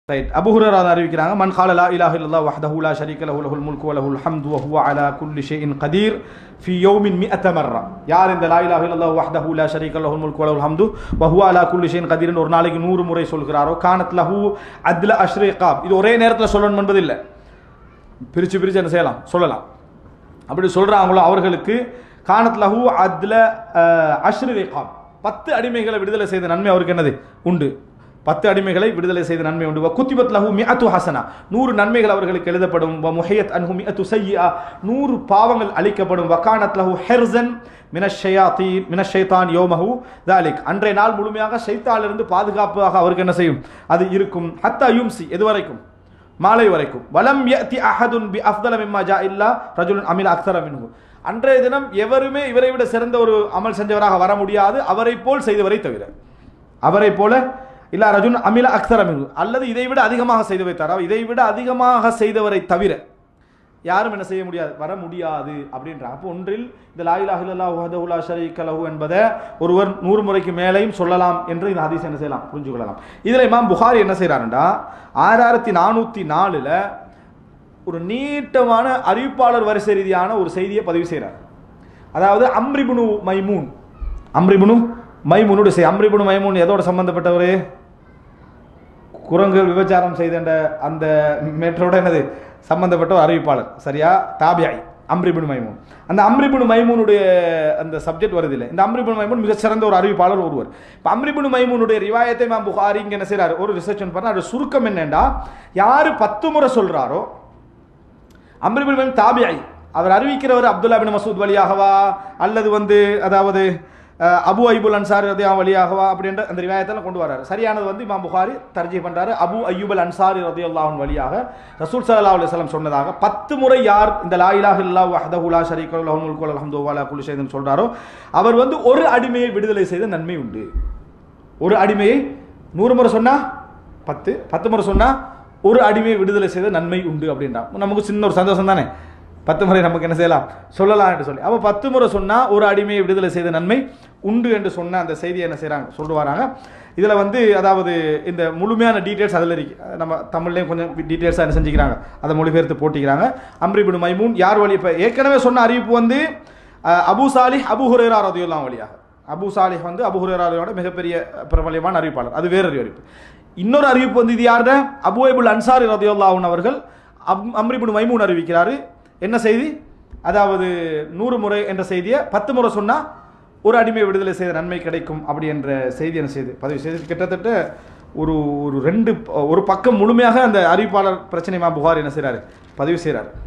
right அபுஹுரரா அறிவிக்கிறாங்க மன் கால லா இலாஹ இல்லல்லாஹ் வஹ்தஹு லா ஷரீக லஹு லஹுல் முல்கு வ லஹுல் ஹம்து வ ஹுவ அலா குல்லி ஷைஇன் கதீர் ஃபி யௌமின் மிஅத மர்ரா யார் இந்த லா இலாஹ இல்லல்லாஹ் வஹ்தஹு லா ஷரீக லஹுல் முல்கு வ லஹுல் ஹம்து வ ஹுவ அலா குல்லி ஷைஇன் கதீர்னு ஒரு நாளைக்கு 100 முறை சொல்கிறாரோ கானத் லஹு அத்ல அஷ்ரிகாப் இது ஒரே நேரத்தில் சொல்லணும் என்பது இல்லை பிரிச்சு பிரிச்சு என்ன செய்யலாம் சொல்லலாம் அப்படி சொல்றாங்களோ அவர்களுக்கு கானத் லஹு அத்ல அஷ்ரி ரிகாப் பத்து அடிமைகளை விடுதலை செய்த நன்மை அவருக்கு என்னது உண்டு பத்து அடிமைகளை விடுதலை செய்த நன்மை உண்டு வ குத்திபத் லஹு மிஅத்து ஹசனா நூறு நன்மைகள் அவர்களுக்கு எழுதப்படும் வ முஹையத் அன்ஹு மிஅத்து சய்யிஆ நூறு பாவங்கள் அளிக்கப்படும் வகானத் லஹு ஹெர்சன் மினஷயாத்தீன் மினஷைத்தான் யோமஹு தாலிக் அன்றைய நாள் முழுமையாக ஷைத்தானிலிருந்து பாதுகாப்பாக அவருக்கு என்ன செய்யும் அது இருக்கும் ஹத்தா யும்சி எது வரைக்கும் மாலை வரைக்கும் வலம் யத்தி அஹதுன் பி அஃதல மிம்மா ஜா இல்லா ரஜுலுன் அமில் அக்தர மின்ஹு அன்றைய தினம் எவருமே இவரை விட சிறந்த ஒரு அமல் செஞ்சவராக வர முடியாது அவரை போல் செய்தவரை தவிர அவரை போல இல்ல ரஜுன் அமில அக்தர மின்ஹு அல்லது இதை விட அதிகமாக செய்து வைத்தார் இதை விட அதிகமாக செய்தவரை தவிர யாரும் என்ன செய்ய முடியாது வர முடியாது அப்படின்றாங்க அப்போ ஒன்றில் இந்த லாயிலாக இல்லல்லா உஹதவுல்லா ஷரீக் லஹு என்பதை ஒருவர் நூறு முறைக்கு மேலேயும் சொல்லலாம் என்று இந்த ஹதீஸ் என்ன செய்யலாம் புரிஞ்சு கொள்ளலாம் இதில் இமாம் புகாரி என்ன செய்கிறாருண்டா ஆறாயிரத்தி நானூற்றி நாலில் ஒரு நீட்டமான அறிவிப்பாளர் வரிசை ரீதியான ஒரு செய்தியை பதிவு செய்கிறார் அதாவது அம்ரிபுனு மைமூன் அம்ரிபுனு மைமூனுடைய செய் அம்ரிபுனு மைமூன் எதோட சம்பந்தப்பட்டவர் குரங்கு விபச்சாரம் செய்த அந்த மேட்டரோட என்னது சம்பந்தப்பட்ட ஒரு அறிவிப்பாளர் சரியா தாபியாய் அம்ரிபுன் மைமூன் அந்த அம்ரிபுன் மைமூனுடைய அந்த சப்ஜெக்ட் வருது இல்லை இந்த அம்ரிபுன் மைமூன் மிக சிறந்த ஒரு அறிவிப்பாளர் ஒருவர் இப்போ அம்ரிபுன் மைமூனுடைய ரிவாயத்தை மேம் புகாரி இங்கே என்ன செய்கிறார் ஒரு ரிசர்ச் பண்ணால் அது சுருக்கம் என்னென்னா யார் பத்து முறை சொல்கிறாரோ அம்ரிபுன் மைமூன் தாபியாய் அவர் அறிவிக்கிறவர் அப்துல்லா பின் மசூத் வழியாகவா அல்லது வந்து அதாவது அபு ஐபுல் அன்சார் ரதியா வழியாகவா அப்படின்ற அந்த ரிவாயத்தெல்லாம் கொண்டு வராரு சரியானது வந்து இமாம் புகாரி தர்ஜி பண்றாரு அபு ஐயூபல் அன்சாரி ரதியுல்லாஹன் வழியாக ரசூல் சல்லா அலுவலம் சொன்னதாக பத்து முறை யார் இந்த லா இலாஹ் இல்லா வஹதஹுலா ஷரீக் லஹுல் குல் அல்ஹம்து வலா குல் ஷைதன் சொல்றாரோ அவர் வந்து ஒரு அடிமையை விடுதலை செய்த நன்மை உண்டு ஒரு அடிமையை நூறு முறை சொன்னா பத்து பத்து முறை சொன்னா ஒரு அடிமையை விடுதலை செய்த நன்மை உண்டு அப்படின்றா நமக்கு சின்ன ஒரு சந்தோஷம் தானே பத்து முறை நமக்கு என்ன செய்யலாம் சொல்லலாம் என்று சொல்லி அப்போ பத்து முறை சொன்னால் ஒரு அடிமையை விடுதலை செய்த நன்மை உண்டு என்று சொன்ன அந்த செய்தியை என்ன செய்கிறாங்க சொல்லிட்டு வராங்க இதில் வந்து அதாவது இந்த முழுமையான டீட்டெயில்ஸ் அதில் இருக்கு நம்ம தமிழ்லேயும் கொஞ்சம் டீட்டெயில்ஸாக என்ன செஞ்சுக்கிறாங்க அதை மொழிபெயர்த்து போட்டிக்கிறாங்க அம்ரிபின் மைமூன் யார் வழி இப்போ ஏற்கனவே சொன்ன அறிவிப்பு வந்து அபு சாலிஹ் அபு ஹுரேரா ரதியுல்லாம் வழியாக அபு சாலிஹ் வந்து அபு ஹுரேராவோட மிகப்பெரிய பிரபலியமான அறிவிப்பாளர் அது வேறொரு அறிவிப்பு இன்னொரு அறிவிப்பு வந்து இது யார்ட அபு ஐபுல் அன்சாரி ரதியுல்லாஹன் அவர்கள் அப் அம்ரிபின் மைமூன் அறிவிக்கிறாரு என்ன செய்தி அதாவது நூறு முறை என்ற செய்தியை பத்து முறை சொன்னால் ஒரு அடிமை விடுதலை செய்த நன்மை கிடைக்கும் அப்படி என்ற செய்தி என்ன செய்து பதிவு செய்து கிட்டத்தட்ட ஒரு ஒரு ரெண்டு ஒரு பக்கம் முழுமையாக அந்த அறிவிப்பாளர் பிரச்சனை மா புகார் என்ன செய்கிறாரு பதிவு செய்கிறார்